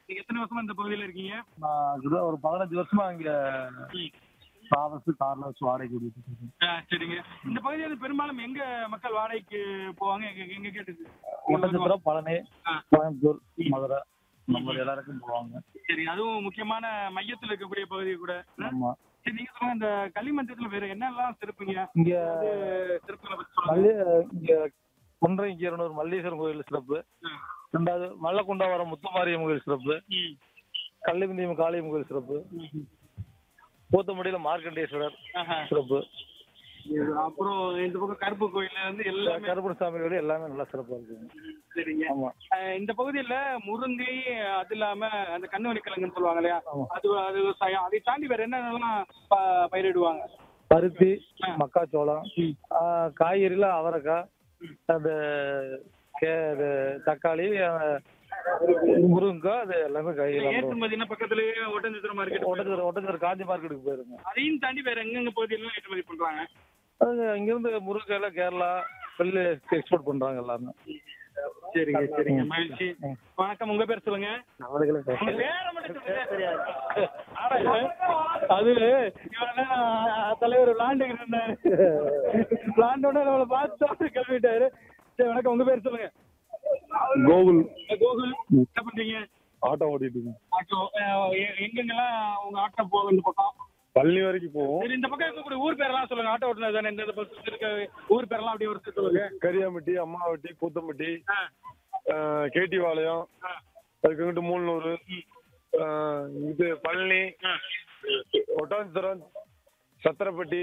நீங்க எத்தனை வருஷமா இந்த பகுதியில இருக்கீங்க நான் கிட்ட ஒரு பதினஞ்சு வருஷமா இங்க டிராவல்ஸ் கார்ல வச்சு வாடகைக்கு ஓட்டிட்டு இருக்கேன் ஆ, சரிங்க இந்த பகுதியில் பெரும்பாலும் எங்க மக்கள் வாடகைக்கு போவாங்க எங்க எங்க கேட்டுது ஒட்டஞ்சத்திரம் பழனி ஆ. கோயம்புத்தூர் மதுரை நம்ம எல்லாருக்கும் போவாங்க சரி அதுவும் முக்கியமான மையத்துல இருக்கக்கூடிய பகுதி கூட ஆமா சரி நீங்க சொல்லுங்க இந்த களிமந்தத்துல வேற என்னெல்லாம் சிறப்புங்க இங்க அது சிறப்புகளை பத்தி சொல்லுங்க மல்லி இங்க ஒன்றை இங்க இருநூறு மல்லீஸ்வரன் கோயில் சிறப்பு ஆ. ரெண்டாவது வல்லக்குண்டாவரம் முத்துமாரியம் கோயில் சிறப்பு ம். கள்ளிமந்தியம் காளியம் கோயில் சிறப்பு ம். கூத்தமடியில மார்க்கண்டேஸ்வரர் ஆஹா. சிறப்பு இது அப்புறம் இந்த பக்கம் கருப்பு கோயில்ல இருந்து எல்லாமே கருப்பணசாமி கோயில் எல்லாமே நல்லா சிறப்பா இருக்குங்க சரிங்க ஆமா அஹ் இந்த பகுதியில முருங்கை அது இல்லாம அந்த கண்ணுவலி கிழங்குன்னு சொல்லுவாங்க இல்லையா ஆமா. அது அது விவசாயம் அதை தாண்டி வேற என்னென்னலாம் ப- பயிரிடுவாங்க பருத்தி ஆ. மக்காச்சோளம் ஆ, காய்கறில அவரைக்காய் அந்த கே இது தக்காளி ஆ, முருங்கைக்காய் அது எல்லாமே காய்கறி ஏற்றுமதினா பக்கத்துலயே ஒட்டஞ்சத்திரம் மார்க்கெட் ஒட்டச்சர் ஒட்டச்சர் காந்தி மார்க்கெட்டுக்கு போயிருங்க அதையும் தாண்டி வேற எங்கெங்க பகுதியில ஏற்றுமதி பண்றாங்க அது இங்கிருந்து முருங்கைக்காயில கேரளா வெளில எக்ஸ்போர்ட் பண்றாங்க எல்லாமே சரிங்க சரிங்க மகிழ்ச்சி வணக்கம் உங்க பேர் சொல்லுங்க நம்மளுக்கு உங்க பேரை மட்டும் சொல்லுங்க ஆனா, அது இவ்வளவு நேரம் தலைவர் விளாண்டுக்கிட்டு இருந்தாரு விளாண்டோட நம்மளை பார்த்து கிளம்பிட்டாரு சரி வணக்கம் உங்க பேர் சொல்லுங்க கோகுல் கோகுல் என்ன பண்றீங்க ஆட்டோ ஓட்டிட்டு இருக்கேன் ஆட்டோ அஹ், எ- எங்கெங்கெல்லாம் உங்க ஆட்டோ போகும் இந்த பக்கம் பள்ளி வரைக்கும் போவோம் சரி இந்த பக்கம் இருக்கக்கூடிய ஊர் பேரெல்லாம் சொல்லுங்க ஆட்டோ ஓட்டுநர் தானே இந்த பக்கம் இருக்க ஊர் பேரெல்லாம் அப்படியே ஒரு சொல்லுங்க கரியாம்பட்டி அம்மாவட்டி கூத்தம்பட்டி ஆ, கேட்டிவாளையம் ஆ, அதுக்கு மூலனூர் இது பழனி ஆ. ஒட்டாஞ்சிரம் சத்திரப்பட்டி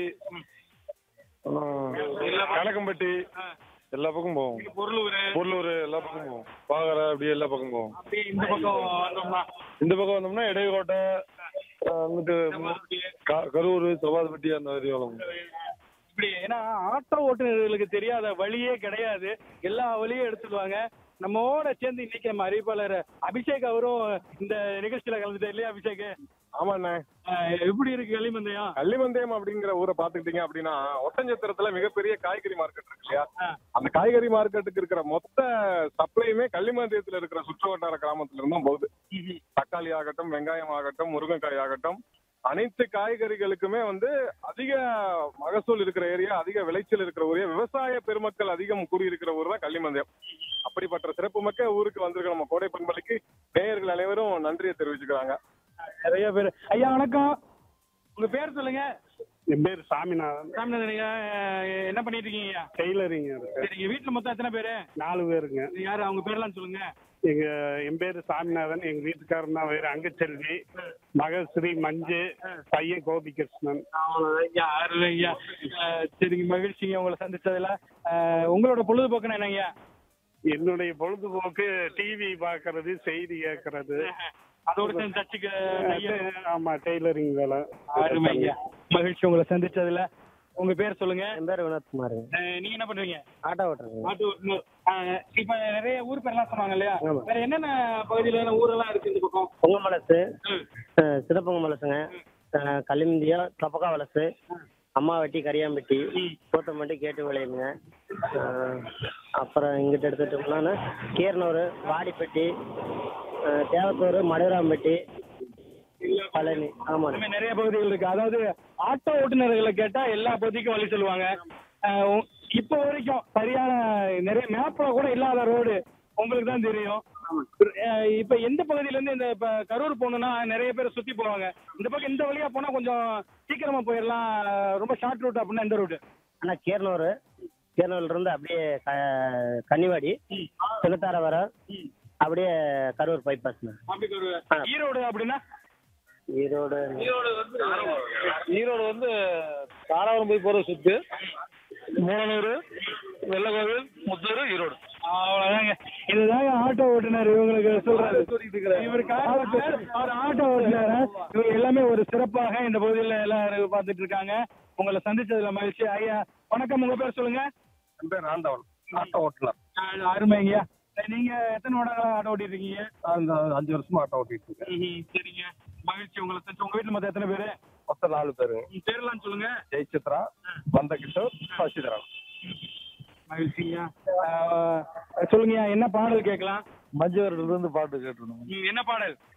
கணக்கம்பட்டி ஆ. எல்லா பக்கம் போவோம் இங்க பொருளூர் பொருளூர் எல்லா பக்கம் போவோம் பாகரை அப்படியே எல்லா பக்கம் போவோம் அப்படியே இந்த பக்கம் வந்தோம்னா இந்த பக்கம் வந்தோம்னா இடையகோட்டை ஆஹ் அங்கிட்டு க- கரூர் சபாதிப்பட்டி அந்த ஏரியாவில் போவோம். இப்படி ஏன்னா ஆட்டோ ஓட்டுநர்களுக்கு தெரியாத வழியே கிடையாது எல்லா வழியும் எடுத்துடுவாங்க நம்மோட சேர்ந்து இன்னைக்கு நம்ம அறிவிப்பாளர் அபிஷேக் அவரும் இந்த நிகழ்ச்சியில கலந்துட்டார் இல்லையா அபிஷேக் ஆமாண்ணே அஹ் எப்படி இருக்கு களிமந்தையம் கள்ளிமந்தயம் அப்படிங்கிற ஊரை பாத்துக்கிட்டீங்க அப்படின்னா ஒட்டஞ்சத்திரத்துல மிகப்பெரிய காய்கறி மார்க்கெட் இருக்கு இல்லையா ஆ. அந்த காய்கறி மார்க்கெட்டுக்கு இருக்கிற மொத்த சப்ளையுமே கள்ளிமந்தயத்துல இருக்கிற சுற்று வட்டார கிராமத்துல இருந்தும் போகுது தக்காளி ஆகட்டும் வெங்காயம் ஆகட்டும் முருங்கைக்காய் ஆகட்டும் அனைத்து காய்கறிகளுக்குமே வந்து அதிக மகசூல் இருக்கிற ஏரியா அதிக விளைச்சல் இருக்கிற ஊரே விவசாய பெருமக்கள் அதிகம் கூடியிருக்கிற ஊர் தான் கள்ளிமந்தயம் அப்படிப்பட்ட சிறப்புமிக்க ஊருக்கு வந்திருக்க நம்ம கோடை பண்பலைக்கு நேயர்கள் அனைவரும் நன்றியை தெரிவிச்சுக்கிறாங்க நிறைய பேர் ஐயா வணக்கம் உங்க பேர் சொல்லுங்க என் பேர் சாமிநாதன் சாமிநாதன் ஐயா அஹ் என்ன பண்ணிட்டு இருக்கீங்க ஐயா டெய்லரிங் இருக்கு சரிங்க வீட்டுல மொத்தம் எத்தனை பேரு நாலு பேருங்க யாரு அவங்க பேர்லாம் சொல்லுங்க எங்க என் பேரு சாமிநாதன் எங்க வீட்டுக்காரன் தான் வேறு அங்கச்செல்வி மகஸ்ரீ மஞ்சு பையன் கோபிகிருஷ்ணன் அவ்வளவுதான் ஐயா அருள் ஐயா அஹ் சரிங்க மகிழ்ச்சிங்க உங்களை சந்திச்சதுல அஹ் உங்களோட பொழுதுபோக்குன்னு என்னங்க ஐயா என்னுடைய பொழுதுபோக்கு டிவி பார்க்கறது செய்தி கேட்கறது அதோட சேர்ந்து தச்சுக்கு தையல். ஆமா டெய்லரிங் வேலை அருமை ஐயா மகிழ்ச்சி உங்களை சந்திச்சதுல உங்க பேர் சொல்லுங்க என் பேர் வினோத்குமார் அஹ் நீங்க என்ன பண்றீங்க ஆட்டோ ஓட்டுறேங்க ஆட்டோ ஓட்டுநர். அஹ் இப்ப நிறைய ஊர் பேர்லாம் சொன்னாங்க இல்லையா ஆமா. வேற என்னென்ன பகுதியில எல்லாம் ஊரெல்லாம் இருக்கு இந்த பக்கம் பொங்க மலசு ம். சிறப்பொங்க மலசுங்க களிமந்தியா தப்பக்கா வலசு அம்மாவட்டி கரியாம்பட்டி கோத்தம்பட்டி கேட்டு விளையுங்க அப்புறம் இங்கிட்ட எடுத்துட்டோம்னா கீரனூர் வாடிப்பட்டி அஹ், தேவத்தூர் மடுராம்பட்டி பழனி ஆமாங்க இந்த மாதிரி நிறைய பகுதிகள் இருக்கு அதாவது ஆட்டோ ஓட்டுநர்களை கேட்டா எல்லா பகுதிக்கும் வழி சொல்லுவாங்க அஹ் உ- இப்போ வரைக்கும் சரியான நிறைய மேப்ல கூட இல்லாத ரோடு உங்களுக்கு தான் தெரியும் அஹ் இப்ப எந்த பகுதியில இருந்து இந்த இப்ப கரூர் போகணும்னா நிறைய பேர் சுத்தி போவாங்க இந்த பக்கம் இந்த வழியா போனா கொஞ்சம் சீக்கிரமா போயிடலாம் ரொம்ப ஷார்ட் ரூட் அப்படின்னா எந்த ரூட் ஆனால் கீரனூர் கீரனூர்ல இருந்து அப்படியே க- கன்னிவாடி சின்னத்தார வர அப்படியே கரூர் பைபாஸ்ங்க அப்படி கரூர் ஈரோடு அப்படின்னா ஈரோடு ஈரோடு வந்து தாராபுரம் போய் போற சுத்து மூலனூர் வெள்ளக்கோவில் முத்தூர் ஈரோடு அவ்வளவுதாங்க இதுதாங்க ஆட்டோ ஓட்டுநர் இவங்களுக்கு சொல்றாரு இவருக்காக அவர் ஆட்டோ ஓட்டுநர் இவங்க எல்லாமே ஒரு சிறப்பாக இந்த பகுதியில் எல்லாரும் பார்த்துட்டு இருக்காங்க உங்களை சந்திச்சதுல மகிழ்ச்சி ஐயா வணக்கம் உங்க பேர் சொல்லுங்க என் பேர் ஆண்டவன் ஆட்டோ ஓட்டுநர் அஹ் அருமைங்க நீங்க எத்தனை வருடங்களா ஆட்டோ ஓட்டிட்டு இருக்கீங்க அந்த அஞ்சு வருஷமா ஆட்டோ ஓட்டிட்டு இருக்கேன் ம்ஹும். சரிங்க மகிழ்ச்சி உங்களை சந்திச்சு உங்க வீட்டுல மொத்தம் எத்தனை பேரு மொத்தம் நாலு பேரு உங்க பேர்லாம் சொல்லுங்க ஜெயசித்ரா வந்தகிஷோர் சசிதரன் மகிழ்ச்சிங்க அஹ் சொல்லுங்கய்யா என்ன பாடல் கேட்கலாம் மஞ்சள் இருந்து பாட்டு கேட்டுருந்தோம் ம், என்ன பாடல்